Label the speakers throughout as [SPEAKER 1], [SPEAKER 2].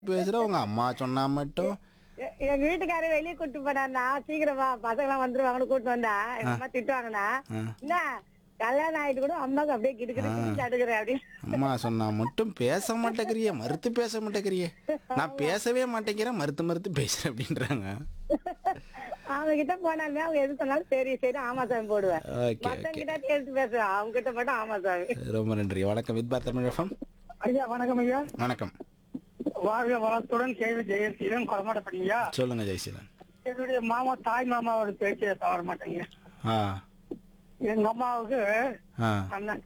[SPEAKER 1] பேசுற உங்க அம்மா சொன்னா மட்டும்
[SPEAKER 2] எ- எங்க வீட்டுக்காரர் வெளியே கூட்டு போனாருன்னா சீக்கிரமா பசங்க எல்லாம் வந்துருவாங்கன்னு கூட்டு வந்தா எங்க அம்மா திட்டுவாங்கண்ணா
[SPEAKER 1] ஆ.
[SPEAKER 2] என்ன கல்யாணம் ஆயிட்டு கூட அம்மாக்கு அப்படியே கிட்டு கிட்டு அடுக்குறேன் அப்படின்னு
[SPEAKER 1] அம்மா சொன்னா மட்டும் பேச மாட்டேங்கிறிய மறுத்து பேச மாட்டேங்கிறிய நான் பேசவே மாட்டேங்கிறேன் மறுத்து மறுத்து பேசுறேன் அப்படின்றாங்க
[SPEAKER 2] அவங்க கிட்ட போனாலுமே அவங்க எது சொன்னாலும் சரி சரி ஆமா சாமி போடுவேன்
[SPEAKER 1] ஓகே
[SPEAKER 2] மத்தவங்க கிட்ட எடுத்து பேசுவேன் அவங்க கிட்ட மட்டும் ஆமா சாமி
[SPEAKER 1] ரொம்ப நன்றி வணக்கம் வித் பார் தமிழ் எஃப்எம்
[SPEAKER 3] ஐயா வணக்கம் ஐயா
[SPEAKER 1] வணக்கம்
[SPEAKER 3] வாழ்க வளத்துடன் கேள்வி ஜெயசீலன் கொலமாட்டப்பட்டீங்க
[SPEAKER 1] சொல்லுங்க ஜெய்சீலன்
[SPEAKER 3] என்னுடைய மாமா தாய் மாமாவோட பேச்சை தவற மாட்டேங்க
[SPEAKER 1] ஆ
[SPEAKER 3] எங்க அம்மாவுக்கு
[SPEAKER 1] ஆ
[SPEAKER 3] அண்ணன்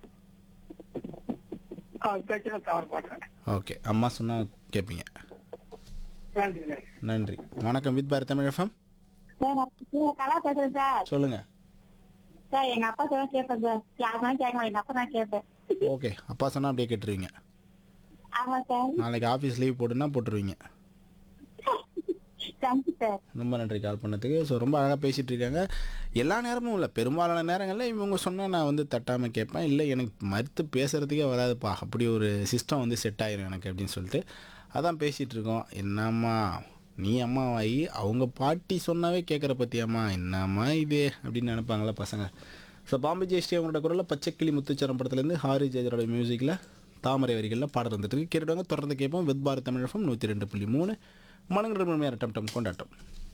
[SPEAKER 3] அவர் பேச்சு தவற மாட்டேன்
[SPEAKER 1] ஓகே அம்மா சொன்னா கேட்பீங்க
[SPEAKER 3] நன்றி நன்றி
[SPEAKER 1] நன்றி வணக்கம் வித் பார் தமிழ் எஃப்எம்
[SPEAKER 2] கலா பேசுறேன் சார்
[SPEAKER 1] சொல்லுங்க
[SPEAKER 2] சார் எங்க அப்பா சொல்ல கேட்பேன் சார் யாருமே கேட்க மாட்டேன் எங்க அப்பா தான் கேட்பேன்
[SPEAKER 1] ஓகே அப்பா சொன்னா அப்படியே கேட்டுருவீங்க
[SPEAKER 2] ஆமா சார்
[SPEAKER 1] நாளைக்கு ஆஃபீஸ் லீவ் போட்டுன்னா போட்டுருவீங்க
[SPEAKER 2] தேங்க்யூ சார்
[SPEAKER 1] ரொம்ப நன்றி கால் பண்ணதுக்கு ஸோ ரொம்ப அழகாக பேசிகிட்டு இருக்காங்க எல்லா நேரமும் இல்லை பெரும்பாலான நேரங்களில் இவங்க சொன்னால் நான் வந்து தட்டாமல் கேட்பேன் இல்லை எனக்கு மறுத்து பேசுகிறதுக்கே வராதுப்பா அப்படி ஒரு சிஸ்டம் வந்து செட் ஆயிரும் எனக்கு அப்படின்னு சொல்லிட்டு அதான் பேசிகிட்டு இருக்கோம் என்னம்மா நீ அம்மாவாயி அவங்க பாட்டி சொன்னாவே கேட்குற பற்றியாம்மா என்னம்மா இது அப்படின்னு நினைப்பாங்களா பசங்க ஸோ பாம்பே ஜெயஸ்ரீ அவங்களோட குரலில் பச்சைக்கிளி முத்துச்சரம் படத்துலேருந்து ஹாரி ஜெயரோட மியூசிக்கில் தாமரை வரிகளில் பாடல் வந்துட்டு இருக்கு கேட்டுவாங்க தொடர்ந்து கேட்போம் வித் பாரத் தமிழகம் நூற்றி ரெண்டு புள்ளி மூணு மனங்கட முழுமையான டம் டம் கொண்டாட்டம்